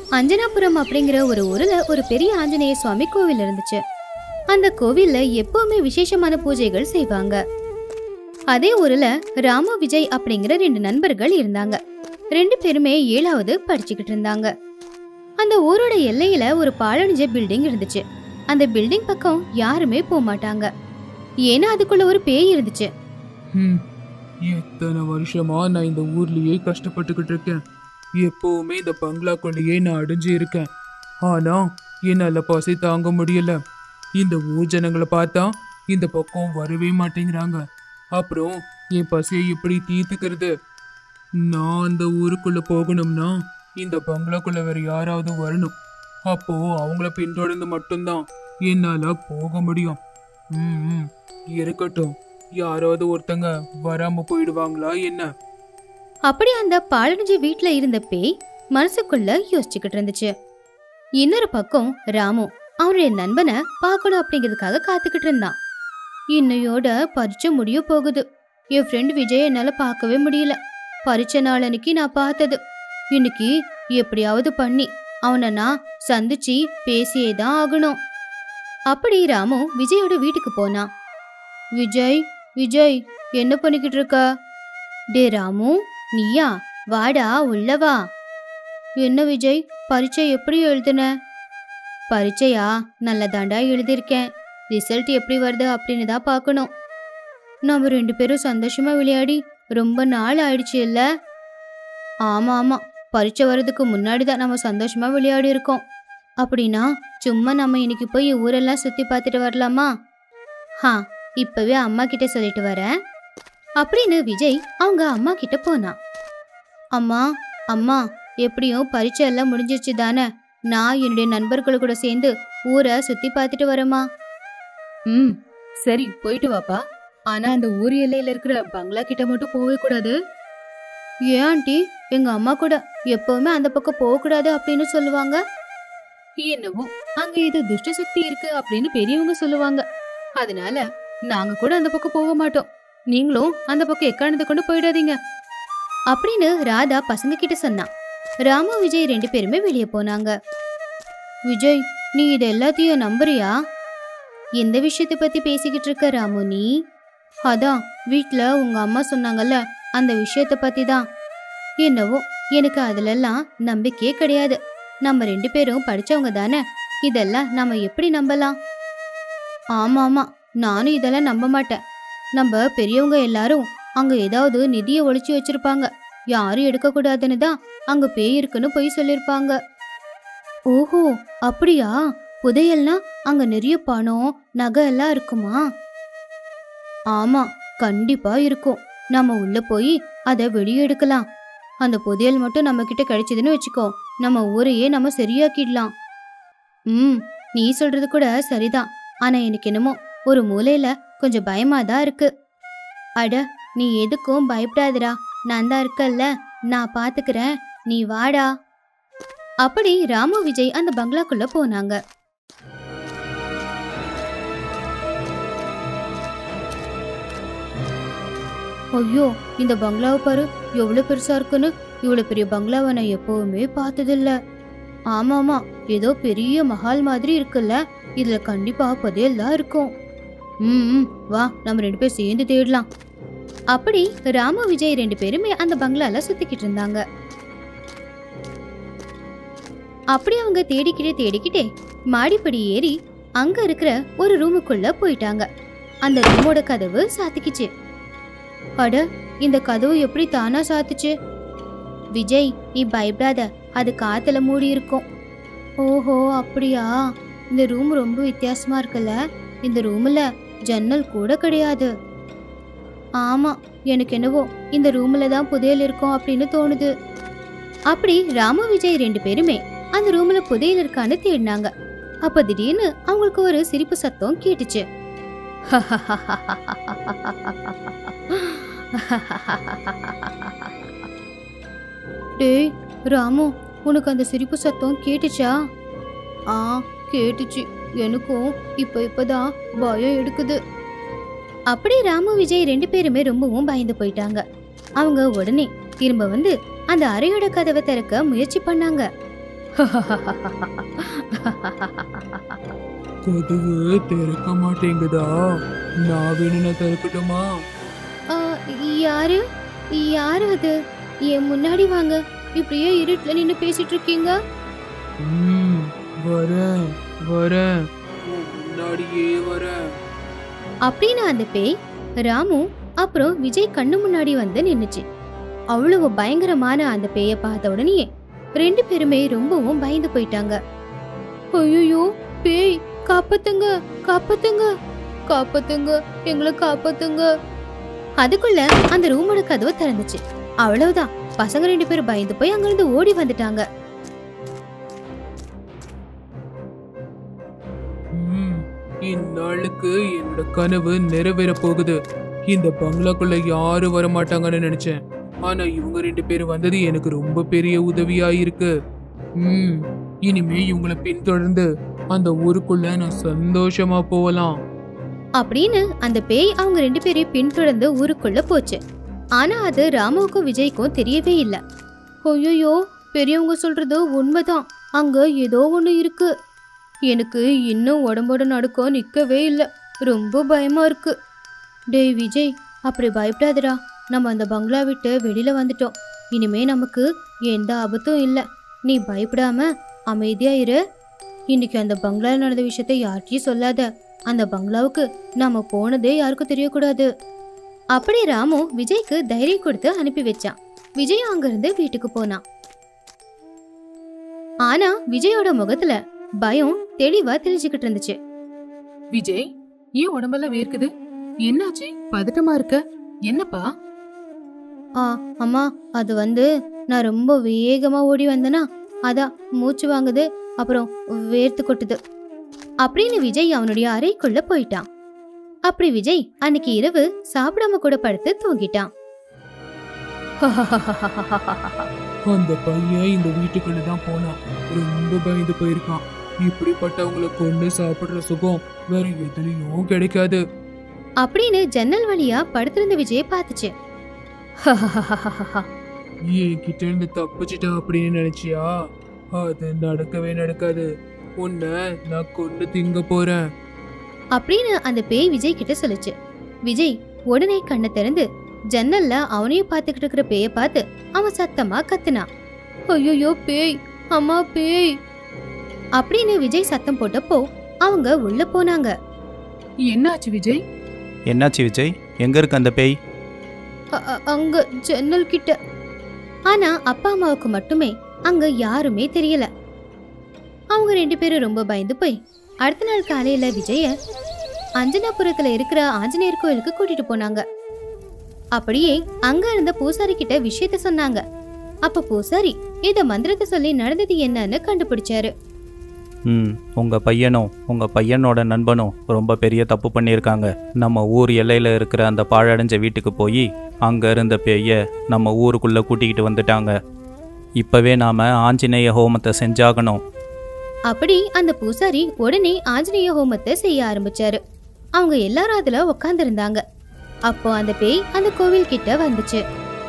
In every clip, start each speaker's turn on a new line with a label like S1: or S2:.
S1: அஞ்சனாபுரம் அப்படிங்கிற ஒரு ஊர்ல ஒரு பெரிய ஆஞ்சநேய சுவாமி கோவில் இருந்துச்சு அந்த கோவில்ல எப்பவுமே விசேஷமான பூஜைகள் செய்வாங்க அதே ஊர்ல ராமு விஜய் அப்படிங்கிற ரெண்டு நண்பர்கள் இருந்தாங்க ரெண்டு பேருமே ஏழாவது படிச்சுக்கிட்டு இருந்தாங்க அந்த ஊரோட எல்லையில ஒரு பாழடைஞ்ச பில்டிங் இருந்துச்சு அந்த பில்டிங் பக்கம் யாருமே போக மாட்டாங்க ஏன்னா அதுக்குள்ள ஒரு பேய் இருந்துச்சு
S2: ஹம், எத்தனை வருஷமா நான் இந்த ஊர்லயே கஷ்டப்பட்டுக்கிட்டு இருக்கேன் எப்பவுமே இந்த பங்களாக்குள்ளேயே நான் அடைஞ்சு இருக்கேன் ஆனா என்னால பசி தாங்க முடியல இந்த ஊர் ஜனங்களை பார்த்தா இந்த பக்கம் வரவே மாட்டேங்கிறாங்க அப்புறம் என் பசியை எப்படி தீர்த்துக்கிறது நான் அந்த ஊருக்குள்ள போகணும்னா இந்த பங்களாக்குள்ள வேற யாராவது வரணும் அப்போ அவங்கள பின்தொடர்ந்து மட்டும்தான் என்னால போக முடியும் ம் ம், இருக்கட்டும் யாராவது ஒருத்தங்க வராம போயிடுவாங்களா என்ன
S1: அப்படி அந்த பாழடைஞ்ச வீட்ல இருந்த பேய் மனசுக்குள்ள யோசிச்சுக்கிட்டு இருந்துச்சு இன்னொரு பக்கம் ராமு அவனுடைய நண்பனை பார்க்கணும் அப்படிங்கிறதுக்காக காத்துக்கிட்டு இருந்தான் இன்னையோட பரீட்சை முடிய போகுது என் ஃப்ரெண்ட் விஜய் என்னால பார்க்கவே முடியல பரீட்சை நாள் அன்னைக்கு நான் பார்த்தது இன்னைக்கு எப்படியாவது பண்ணி அவனை நான் சந்திச்சு பேசியே தான் ஆகணும் அப்படி ராமு விஜயோட வீட்டுக்கு போனான் விஜய் விஜய் என்ன பண்ணிக்கிட்டு இருக்க டே ராமு நீயா வாடா உள்ள வா என்ன விஜய் பரீட்சை எப்படி எழுதுன பரீட்சையா நல்லதாண்டா எழுதியிருக்கேன் ரிசல்ட் எப்படி வருது அப்படின்னு தான் பார்க்கணும் நம்ம ரெண்டு பேரும் சந்தோஷமா விளையாடி ரொம்ப நாள் ஆயிடுச்சு இல்ல ஆமா ஆமா பரீட்சை வர்றதுக்கு முன்னாடி தான் நம்ம சந்தோஷமா விளையாடி இருக்கோம் அப்படின்னா சும்மா நம்ம இன்னைக்கு போய் ஊரெல்லாம் சுத்தி பார்த்துட்டு வரலாமா ஹா இப்பவே அம்மா கிட்ட சொல்லிட்டு வரேன் அப்படின்னு விஜய் அவங்க அம்மா கிட்ட போனான் அம்மா அம்மா எப்படியும் பரீட்சை எல்லாம் முடிஞ்சிருச்சு தானே நான் என்னுடைய நண்பர்கள் கூட சேர்ந்து ஊரை சுத்தி பார்த்துட்டு வரேம்மா
S3: ம் சரி போயிட்டு வாப்பா ஆனா அந்த ஊர் எல்லையில இருக்கிற பங்களா கிட்ட மட்டும் போகவே கூடாது
S1: ஏன் ஆண்டி எங்க அம்மா கூட எப்பவுமே அந்த பக்கம் போகக்கூடாது அப்படின்னு சொல்லுவாங்க
S3: என்னவோ அங்க ஏதோ துஷ்ட சக்தி இருக்கு அப்படின்னு பெரியவங்க சொல்லுவாங்க அதனால நாங்க கூட அந்த பக்கம் போக மாட்டோம் நீங்களும் அந்த பக்கம் எக்காரணத்தை கொண்டு போயிடாதீங்க
S1: அப்படின்னு ராதா பசங்க கிட்ட சொன்னான் ராமு விஜய் ரெண்டு பேருமே வெளியே போனாங்க விஜய் நீ இது எல்லாத்தையும் நம்புறியா எந்த விஷயத்தை பத்தி பேசிக்கிட்டு இருக்க ராமு நீ அதான் வீட்ல உங்க அம்மா சொன்னாங்கல்ல அந்த விஷயத்தை பத்தி தான் என்னவோ எனக்கு அதுலெல்லாம் நம்பிக்கையே கிடையாது நம்ம ரெண்டு பேரும் படிச்சவங்க தானே இதெல்லாம் நம்ம எப்படி நம்பலாம் ஆமா ஆமா நானும் இதெல்லாம் நம்ப மாட்டேன் நம்ம பெரியவங்க எல்லாரும் அங்க ஏதாவது நிதியை ஒளிச்சு வச்சிருப்பாங்க யாரும் எடுக்கக்கூடாதுன்னு தான் அங்க பேய் இருக்குன்னு போய் சொல்லிருப்பாங்க ஓஹோ அப்படியா புதையல்னா அங்க நிறைய பணம் நகை எல்லாம் இருக்குமா ஆமா கண்டிப்பா இருக்கும் நம்ம உள்ள போய் அதை வெளியே எடுக்கலாம் அந்த புதையல் மட்டும் நம்ம கிட்ட கிடைச்சதுன்னு வச்சுக்கோ நம்ம ஊரையே நம்ம சரியாக்கிடலாம் ம் நீ சொல்றது கூட சரிதான் ஆனா எனக்கு என்னமோ ஒரு மூலையில கொஞ்சம் பயமா தான் இருக்கு அட நீ எதுக்கும் பயப்படாதடா நான் தான் இருக்கல்ல நான் பாத்துக்கிறேன் நீ வாடா அப்படி ராமு விஜய் அந்த பங்களாக்குள்ள போனாங்க ஐயோ இந்த பங்களாவை பாரு எவ்வளவு பெருசா இருக்குன்னு இவ்வளவு பெரிய பங்களாவை நான் எப்பவுமே பார்த்ததில்ல ஆமாமா ஏதோ பெரிய மஹால் மாதிரி இருக்குல்ல இதுல கண்டிப்பா புதையல் தான் இருக்கும் ம் ம், வா நம்ம ரெண்டு பேரும் சேர்ந்து தேடலாம் அப்படி ராமு விஜய் ரெண்டு பேருமே அந்த பங்களால சுத்திக்கிட்டு இருந்தாங்க அப்படி அவங்க தேடிக்கிட்டே தேடிக்கிட்டே மாடிப்படி ஏறி அங்க இருக்கிற ஒரு ரூமுக்குள்ள போயிட்டாங்க அந்த ரூமோட கதவு சாத்திக்கிச்சு அட இந்த கதவு எப்படி தானா சாத்துச்சு விஜய் நீ பயப்படாத அது காத்துல மூடி இருக்கும் ஓஹோ அப்படியா இந்த ரூம் ரொம்ப வித்தியாசமா இருக்குல்ல இந்த ரூம்ல ஜன்னல் கூட கிடையாது ஆமா எனக்கு என்னவோ இந்த ரூம்ல தான் புதையல் இருக்கும் அப்படின்னு தோணுது அப்படி ராமு விஜய் ரெண்டு பேருமே அந்த ரூம்ல புதையல் இருக்கான்னு தேடினாங்க அப்ப திடீர்னு அவங்களுக்கு ஒரு சிரிப்பு சத்தம் கேட்டுச்சு டேய் ராமு உனக்கு அந்த சிரிப்பு சத்தம் கேட்டுச்சா ஆ கேட்டுச்சு எனக்கும் இப்ப இப்பதான் பயம் எடுக்குது அப்படி ராமு விஜய் ரெண்டு பேருமே ரொம்பவும் பயந்து போயிட்டாங்க அவங்க உடனே திரும்ப வந்து அந்த அறையோட கதவை திறக்க முயற்சி பண்ணாங்க
S2: கதவு திறக்க மாட்டேங்குதா நான் வேணும்னா திறக்கட்டுமா
S1: ஆ, யாரு யாரு அது என் முன்னாடி வாங்க இப்படியே இருட்டுல நின்னு பேசிட்டு இருக்கீங்க
S2: ம் வரேன் வரேன் உன் முன்னாடியே வரேன்
S1: அப்படின்னு அந்த பேய் ராமு அப்புறம் விஜய் கண்ணு முன்னாடி வந்து நின்னுச்சு அவ்வளவு பயங்கரமான அந்த பேய பார்த்த உடனே ரெண்டு பேருமே ரொம்பவும் பயந்து போயிட்டாங்க ஐயோ பேய் காப்பாத்துங்க காப்பாத்துங்க காப்பாத்துங்க எங்களை காப்பாத்துங்க அதுக்குள்ள அந்த ரூமோட கதவு திறந்துச்சு அவ்வளவுதான் பசங்க ரெண்டு பேரும் பயந்து போய் அங்கிருந்து ஓடி வந்துட்டாங்க
S2: ம், இந்நாளுக்கு என்னோட கனவு நிறைவேற போகுது இந்த பங்களாக்குள்ள யாரும் வர மாட்டாங்கன்னு நினைச்சேன் ஆனா இவங்க ரெண்டு பேரும் வந்தது எனக்கு ரொம்ப பெரிய உதவியா இருக்கு ம் இனிமே இவங்கள பின்தொடர்ந்து அந்த ஊருக்குள்ள நான் சந்தோஷமா போகலாம்
S1: அப்படின்னு அந்த பேய் அவங்க ரெண்டு பேரையும் பின்தொடர்ந்து ஊருக்குள்ள போச்சு ஆனா அது ராமுவுக்கும் விஜய்க்கும் தெரியவே இல்ல ஐயோ பெரியவங்க சொல்றது உண்மைதான் அங்க ஏதோ ஒண்ணு இருக்கு எனக்கு இன்னும் உடம்போட நடுக்கம் நிக்கவே இல்ல ரொம்ப பயமா இருக்கு டேய் விஜய் அப்படி பயப்படாதடா நம்ம அந்த பங்களா விட்டு வெளியில வந்துட்டோம் இனிமே நமக்கு எந்த ஆபத்தும் இல்ல நீ பயப்படாம அமைதியா இரு இன்னைக்கு அந்த பங்களால நடந்த விஷயத்த யார்கிட்டயும் சொல்லாத அந்த பங்களாவுக்கு நாம போனதே யாருக்கும் தெரியக்கூடாது அப்படி ராமு விஜய்க்கு தைரியம் கொடுத்து அனுப்பி வச்சான் விஜய் அங்கிருந்து வீட்டுக்கு போனான் ஆனா விஜயோட முகத்துல பயம் தெளிவா தெரிஞ்சுக்கிட்டு இருந்துச்சு
S3: விஜய் ஏன் உடம்பெல்லாம் வேர்க்குது என்னாச்சு பதட்டமா இருக்க என்னப்பா
S1: ஆ அம்மா அது வந்து நான் ரொம்ப வேகமா ஓடி வந்தேனா அதான் மூச்சு வாங்குது அப்புறம் வேர்த்து கொட்டுது அப்படின்னு விஜய் அவனுடைய அறைக்குள்ள போயிட்டான் அப்படி விஜய் அன்னைக்கு இரவு சாப்பிடாம கூட படுத்து தூங்கிட்டான்
S2: அந்த பையன் இந்த வீட்டுக்குள்ள தான் போனான் ரொம்ப பயந்து போயிருக்கான் இப்படிப்பட்டவங்களை கொண்டு சாப்பிடுற சுகம் வேற எதுலயும் கிடைக்காது
S1: அப்படின்னு ஜன்னல் வழியா படுத்திருந்த விஜய பார்த்துச்சு
S2: என் கிட்ட இருந்து தப்பிச்சிட்டா அப்படின்னு நினைச்சியா அது நடக்கவே நடக்காது உன்னை நான் கொண்டு திங்க போறேன்
S1: அப்படின்னு அந்த பேய் விஜய் கிட்ட சொல்லுச்சு விஜய் உடனே கண்ணை திறந்து ஜன்னல்ல அவனையும் பார்த்துக்கிட்டு இருக்கிற பேய பார்த்து அவன் சத்தமா கத்துனான் ஐயோ பேய் அம்மா பேய் அப்படின்னு விஜய் சத்தம் போட்டப்போ அவங்க உள்ள போனாங்க
S3: என்னாச்சு விஜய்
S4: என்னாச்சு விஜய் எங்க இருக்கு அந்த பேய்
S1: அ- அ- அங்க ஜன்னல் கிட்ட ஆனா அப்பா அம்மாவுக்கு மட்டுமே அங்க யாருமே தெரியல அவங்க ரெண்டு பேரும் ரொம்ப பயந்து போய் அடுத்த நாள் காலையில விஜய அஞ்சனாபுரத்துல இருக்கிற ஆஞ்சநேயர் கோயிலுக்கு கூட்டிட்டு போனாங்க அப்படியே அங்க இருந்த பூசாரி கிட்ட விஷயத்த சொன்னாங்க அப்ப பூசாரி இத மந்திரத்தை சொல்லி நடந்தது என்னன்னு கண்டுபிடிச்சாரு
S4: ம் உங்கள் பையனும் உங்கள் பையனோட நண்பனும் ரொம்ப பெரிய தப்பு பண்ணியிருக்காங்க நம்ம ஊர் எல்லையில் இருக்கிற அந்த பாழடைஞ்ச வீட்டுக்கு போய் அங்கே இருந்த பேயை நம்ம ஊருக்குள்ளே கூட்டிக்கிட்டு வந்துட்டாங்க இப்போவே நாம் ஆஞ்சநேய ஹோமத்தை செஞ்சாகணும்
S1: அப்படி அந்த பூசாரி உடனே ஆஞ்சநேய ஹோமத்தை செய்ய ஆரம்பிச்சாரு அவங்க எல்லாரும் அதுல உட்கார்ந்து இருந்தாங்க அப்போ அந்த பேய் அந்த கோவில் கிட்ட வந்துச்சு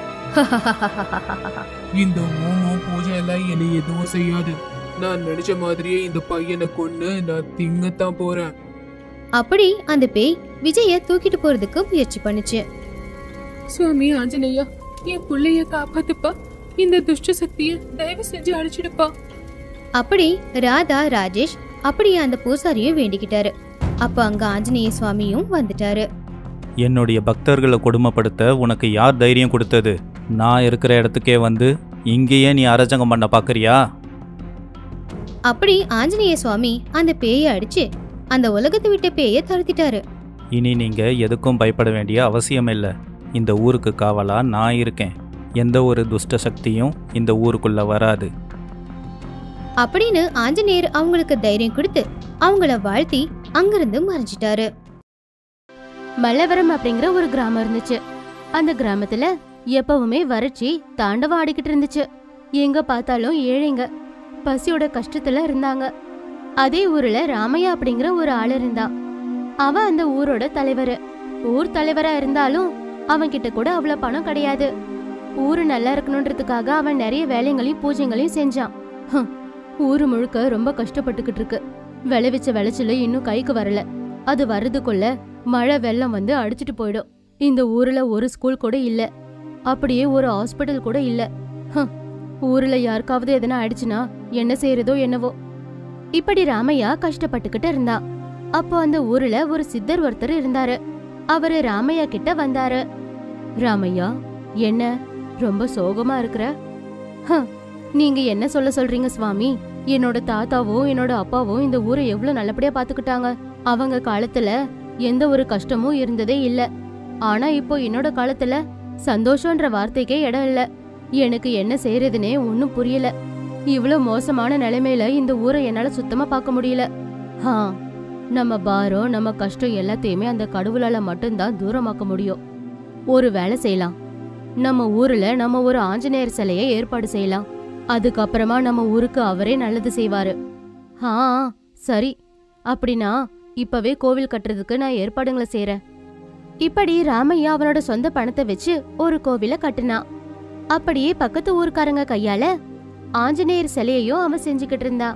S2: இந்த ஹோமம் பூஜை எல்லாம் என்னை எதுவும் செய்யாது நான் நினைச்ச மாதிரியே இந்த பையனை கொன்னு நான் திங்கத்தான் போறேன்
S1: அப்படி அந்த பேய் விஜய தூக்கிட்டு போறதுக்கு முயற்சி பண்ணுச்சு
S3: சுவாமி ஆஞ்சநேயா என் புள்ளைய காப்பாத்துப்பா இந்த துஷ்ட சக்திய தயவு செஞ்சு அழிச்சிடுப்பா
S1: அப்படி ராதா ராஜேஷ் அப்படியே அந்த பூசாரியும் வேண்டிக்கிட்டாரு அப்ப அங்க ஆஞ்சநேய சுவாமியும் வந்துட்டாரு
S4: என்னுடைய பக்தர்களை கொடுமைப்படுத்த உனக்கு யார் தைரியம் கொடுத்தது நான் இருக்கிற இடத்துக்கே வந்து இங்கேயே நீ அரஜங்கம் பண்ண பார்க்குறியா
S1: அப்படி ஆஞ்சநேய சுவாமி அந்த பேயை அடிச்சு அந்த உலகத்தை விட்ட பேயை துரத்திட்டாரு
S4: இனி நீங்கள் எதுக்கும் பயப்பட வேண்டிய அவசியம் இல்லை இந்த ஊருக்கு காவலா நான் இருக்கேன் எந்த ஒரு துஷ்ட சக்தியும் இந்த ஊருக்குள்ளே வராது
S1: அப்படின்னு ஆஞ்சநேயர் அவங்களுக்கு தைரியம் கொடுத்து அவங்கள வாழ்த்தி அங்கிருந்து மறைஞ்சிட்டாரு மல்லவரம் அப்படிங்கிற ஒரு கிராமம் இருந்துச்சு அந்த கிராமத்துல எப்பவுமே வறட்சி தாண்டவம் ஆடிக்கிட்டு இருந்துச்சு எங்க பார்த்தாலும் ஏழைங்க பசியோட கஷ்டத்துல இருந்தாங்க அதே ஊர்ல ராமையா அப்படிங்கிற ஒரு ஆள் இருந்தான் அவன் அந்த ஊரோட தலைவர் ஊர் தலைவரா இருந்தாலும் அவன் கிட்ட கூட அவ்வளவு பணம் கிடையாது ஊரு நல்லா இருக்கணுன்றதுக்காக அவன் நிறைய வேலைகளையும் பூஜைகளையும் செஞ்சான் ஹம், ஊரு முழுக்க ரொம்ப கஷ்டப்பட்டுக்கிட்டு இருக்கு விளைவிச்ச விளைச்சல இன்னும் கைக்கு வரல அது வர்றதுக்குள்ள மழை வெள்ளம் வந்து அடிச்சிட்டு போயிடும் இந்த ஊர்ல ஒரு ஸ்கூல் கூட இல்ல அப்படியே ஒரு ஹாஸ்பிட்டல் கூட இல்ல ஹம், ஊர்ல யாருக்காவது எதனா ஆயிடுச்சுன்னா என்ன செய்யறதோ என்னவோ இப்படி ராமையா கஷ்டப்பட்டுக்கிட்டு இருந்தா அப்போ அந்த ஊர்ல ஒரு சித்தர் ஒருத்தர் இருந்தாரு அவரு ராமையா கிட்ட வந்தாரு ராமையா என்ன ரொம்ப சோகமா இருக்கிற "ஹம், நீங்க என்ன சொல்ல சொல்றீங்க சுவாமி என்னோட தாத்தாவும் என்னோட அப்பாவும் இந்த ஊரை எவ்வளவு நல்லபடியா பாத்துக்கிட்டாங்க அவங்க காலத்துல எந்த ஒரு கஷ்டமும் இருந்ததே இல்ல ஆனா இப்போ என்னோட காலத்துல சந்தோஷம்ன்ற வார்த்தைக்கே இடம் இல்ல எனக்கு என்ன செய்யறதுனே ஒன்னும் புரியல இவ்வளவு மோசமான நிலைமையில இந்த ஊரை என்னால சுத்தமா பார்க்க முடியல ஹா நம்ம பாரம் நம்ம கஷ்டம் எல்லாத்தையுமே அந்த கடவுளால மட்டும்தான் தூரமாக்க முடியும் ஒரு வேலை செய்யலாம் நம்ம ஊர்ல நம்ம ஒரு ஆஞ்சநேயர் சிலையை ஏற்பாடு செய்யலாம் அதுக்கப்புறமா நம்ம ஊருக்கு அவரே நல்லது செய்வாரு ஆ சரி அப்படின்னா இப்பவே கோவில் கட்டுறதுக்கு நான் ஏற்பாடுங்களை செய்றேன் இப்படி ராமையா அவனோட சொந்த பணத்தை வச்சு ஒரு கோவில கட்டுனான் அப்படியே பக்கத்து ஊர்க்காரங்க கையால ஆஞ்சநேயர் சிலையையும் அவன் செஞ்சுக்கிட்டு இருந்தான்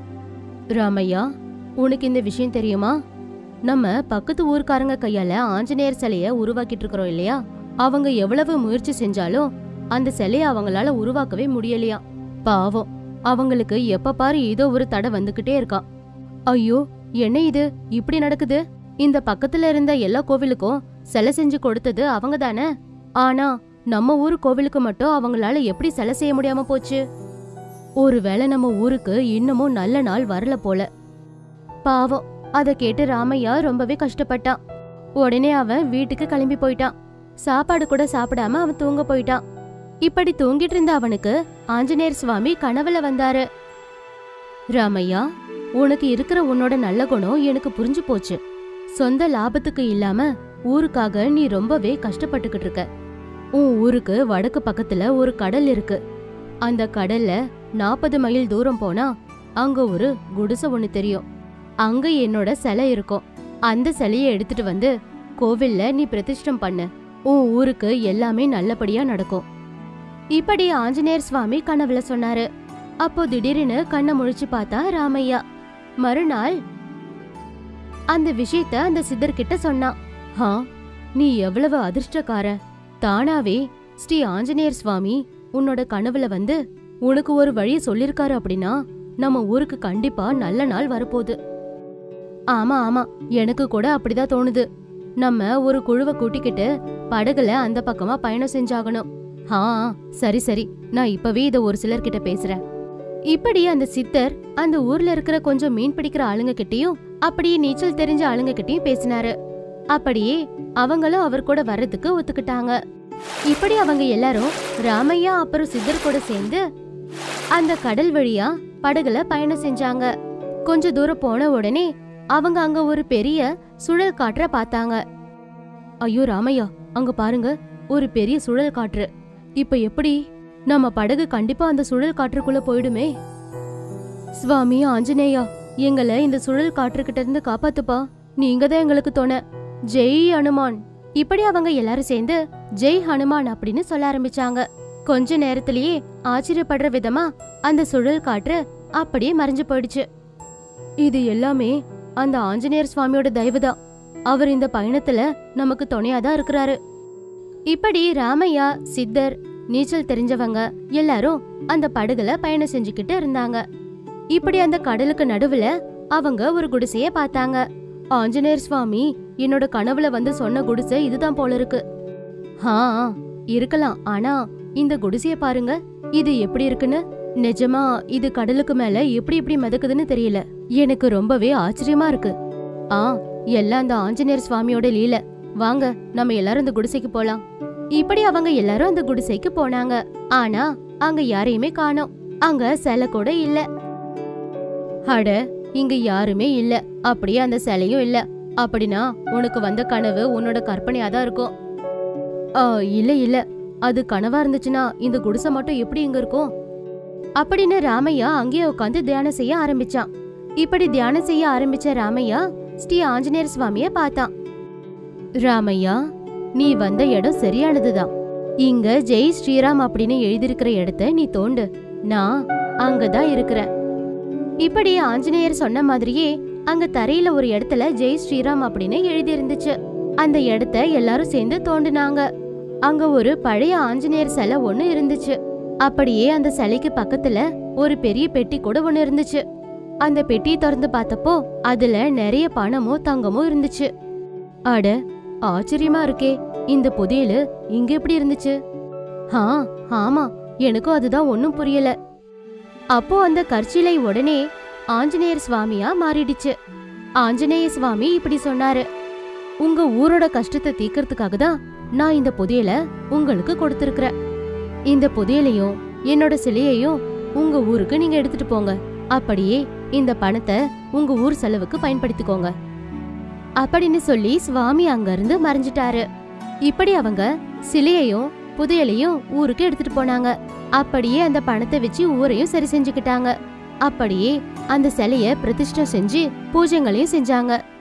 S1: ராமையா உனக்கு இந்த விஷயம் தெரியுமா நம்ம பக்கத்து ஊர்க்காரங்க கையால ஆஞ்சநேயர் சிலைய உருவாக்கிட்டு இருக்கிறோம் இல்லையா அவங்க எவ்வளவு முயற்சி செஞ்சாலும் அந்த சிலைய அவங்களால உருவாக்கவே முடியலையா பாவம் அவங்களுக்கு எப்ப பாரு ஏதோ ஒரு தடை வந்துகிட்டே இருக்கான் ஐயோ என்ன இது இப்படி நடக்குது இந்த பக்கத்துல இருந்த எல்லா கோவிலுக்கும் சிலை செஞ்சு கொடுத்தது அவங்க தானே ஆனா நம்ம ஊர் கோவிலுக்கு மட்டும் அவங்களால எப்படி சிலை செய்ய முடியாம போச்சு ஒருவேளை நம்ம ஊருக்கு இன்னமும் நல்ல நாள் வரல போல பாவம் அத கேட்டு ராமையா ரொம்பவே கஷ்டப்பட்டான் உடனே அவன் வீட்டுக்கு கிளம்பி போயிட்டான் சாப்பாடு கூட சாப்பிடாம அவன் தூங்க போயிட்டான் இப்படி தூங்கிட்டு இருந்த அவனுக்கு ஆஞ்சநேயர் சுவாமி கனவுல வந்தாரு ராமையா உனக்கு இருக்கிற உன்னோட நல்ல குணம் எனக்கு புரிஞ்சு போச்சு சொந்த லாபத்துக்கு இல்லாம ஊருக்காக நீ ரொம்பவே கஷ்டப்பட்டுக்கிட்டு இருக்க உன் ஊருக்கு வடக்கு பக்கத்துல ஒரு கடல் இருக்கு அந்த கடல்ல நாற்பது மைல் தூரம் போனா அங்க ஒரு குடிசை ஒண்ணு தெரியும் அங்க என்னோட சிலை இருக்கும் அந்த சிலையை எடுத்துட்டு வந்து கோவில்ல நீ பிரதிஷ்டம் பண்ணு உன் ஊருக்கு எல்லாமே நல்லபடியா நடக்கும் இப்படி ஆஞ்சநேயர் சுவாமி கனவுல சொன்னாரு அப்போ திடீர்னு கண்ணை முழிச்சு பார்த்தா ராமையா மறுநாள் அந்த விஷயத்த அந்த சித்தர்கிட்ட சொன்னான் ஹா நீ எவ்வளவு அதிர்ஷ்டக்காரன் தானாவே ஸ்ரீ ஆஞ்சநேயர் சுவாமி உன்னோட கனவுல வந்து உனக்கு ஒரு வழிய சொல்லிருக்காரு அப்படின்னா நம்ம ஊருக்கு கண்டிப்பா நல்ல நாள் வரப்போகுது ஆமா ஆமா எனக்கு கூட அப்படிதான் தோணுது நம்ம ஒரு குழுவை கூட்டிக்கிட்டு படகுல அந்த பக்கமா பயணம் செஞ்சாகணும் ஆ சரி சரி நான் இப்பவே இத ஒரு சிலர்கிட்ட பேசுறேன் இப்படி அந்த சித்தர் அந்த ஊர்ல இருக்கிற கொஞ்சம் மீன் பிடிக்கிற ஆளுங்க கிட்டயும் அப்படியே நீச்சல் தெரிஞ்ச ஆளுங்க கிட்டயும் பேசினாரு அப்படியே அவங்களும் அவர் கூட வர்றதுக்கு ஒத்துக்கிட்டாங்க இப்படி அவங்க எல்லாரும் ராமையா அப்புறம் சித்தர் கூட சேர்ந்து அந்த கடல் வழியா படகுல பயணம் செஞ்சாங்க கொஞ்ச தூரம் போன உடனே அவங்க அங்க ஒரு பெரிய சுழல் காற்ற பார்த்தாங்க ஐயோ ராமையா அங்க பாருங்க ஒரு பெரிய சுழல் காற்று இப்ப எப்படி நம்ம படகு கண்டிப்பா அந்த சுழல் காற்றுக்குள்ள போயிடுமே சுவாமி ஆஞ்சநேயா எங்களை இந்த சுழல் காற்றுக்கிட்ட இருந்து காப்பாத்துப்பா நீங்க தான் எங்களுக்கு துணை ஜெய் ஹனுமான் இப்படி அவங்க எல்லாரும் சேர்ந்து ஜெய் ஹனுமான் அப்படின்னு சொல்ல ஆரம்பிச்சாங்க கொஞ்ச நேரத்திலேயே ஆச்சரியப்படுற விதமா அந்த சுழல் காற்று அப்படியே மறைஞ்சு போயிடுச்சு இது எல்லாமே அந்த ஆஞ்சநேயர் சுவாமியோட தயவுதான் அவர் இந்த பயணத்துல நமக்கு துணையாதான் இருக்கிறாரு இப்படி ராமையா சித்தர் நீச்சல் தெரிஞ்சவங்க எல்லாரும் அந்த படகுல பயணம் செஞ்சுக்கிட்டு இருந்தாங்க இப்படி அந்த கடலுக்கு நடுவுல அவங்க ஒரு குடிசைய பார்த்தாங்க ஆஞ்சநேயர் சுவாமி என்னோட கனவுல வந்து சொன்ன குடிசை இதுதான் போல இருக்கு ஆ இருக்கலாம் ஆனா இந்த குடிசைய பாருங்க இது எப்படி இருக்குன்னு நிஜமா இது கடலுக்கு மேல எப்படி எப்படி மிதக்குதுன்னு தெரியல எனக்கு ரொம்பவே ஆச்சரியமா இருக்கு ஆ எல்லாம் அந்த ஆஞ்சநேயர் சுவாமியோட லீல வாங்க நம்ம எல்லாரும் இந்த குடிசைக்கு போலாம் இப்படி அவங்க எல்லாரும் அந்த குடிசைக்கு போனாங்க ஆனா அங்க யாரையுமே காணோம் அங்க சிலை கூட இல்ல அட இங்க யாருமே இல்ல அப்படியே அந்த சிலையும் இல்ல அப்படின்னா உனக்கு வந்த கனவு உன்னோட கற்பனையா தான் இருக்கும் ஆ, இல்ல இல்ல அது கனவா இருந்துச்சுன்னா இந்த குடிசை மட்டும் எப்படி இங்க இருக்கும் அப்படின்னு ராமையா அங்கேயே உட்காந்து தியானம் செய்ய ஆரம்பிச்சான் இப்படி தியானம் செய்ய ஆரம்பிச்ச ராமையா ஸ்ரீ ஆஞ்சநேயர் சுவாமிய பார்த்தான் ராமையா நீ வந்த இடம் சரியானதுதான் இங்க ஜெய் ஸ்ரீராம் அப்படின்னு எழுதியிருக்கிற இடத்த நீ தோண்டு நான் அங்கதான் இருக்கிறேன் இப்படி ஆஞ்சநேயர் சொன்ன மாதிரியே அங்க தரையில ஒரு இடத்துல ஜெய் ஸ்ரீராம் அப்படின்னு எழுதி இருந்துச்சு அந்த இடத்த எல்லாரும் சேர்ந்து தோண்டுனாங்க அங்க ஒரு பழைய ஆஞ்சநேயர் சிலை ஒண்ணு இருந்துச்சு அப்படியே அந்த சிலைக்கு பக்கத்துல ஒரு பெரிய பெட்டி கூட ஒண்ணு இருந்துச்சு அந்த பெட்டியை திறந்து பார்த்தப்போ அதுல நிறைய பணமும் தங்கமும் இருந்துச்சு அட ஆச்சரியமா இருக்கே இந்த புதையலு இங்க எப்படி இருந்துச்சு ஆ ஆமா எனக்கும் அதுதான் ஒன்னும் புரியல அப்போ அந்த கற்சிலை உடனே ஆஞ்சநேயர் சுவாமியா மாறிடுச்சு ஆஞ்சநேய சுவாமி இப்படி சொன்னாரு உங்க ஊரோட கஷ்டத்தை தீக்கிறதுக்காக தான் நான் இந்த புதையல உங்களுக்கு கொடுத்திருக்கிறேன் இந்த புதையலையும் என்னோட சிலையையும் உங்க ஊருக்கு நீங்க எடுத்துட்டு போங்க அப்படியே இந்த பணத்தை உங்க ஊர் செலவுக்கு பயன்படுத்திக்கோங்க அப்படின்னு சொல்லி சுவாமி அங்கிருந்து மறைஞ்சிட்டாரு இப்படி அவங்க சிலையையும் புதையலையும் ஊருக்கு எடுத்துட்டு போனாங்க அப்படியே அந்த பணத்தை வச்சு ஊரையும் சரி செஞ்சுக்கிட்டாங்க அப்படியே அந்த சிலைய பிரதிஷ்டை செஞ்சு பூஜைகளையும் செஞ்சாங்க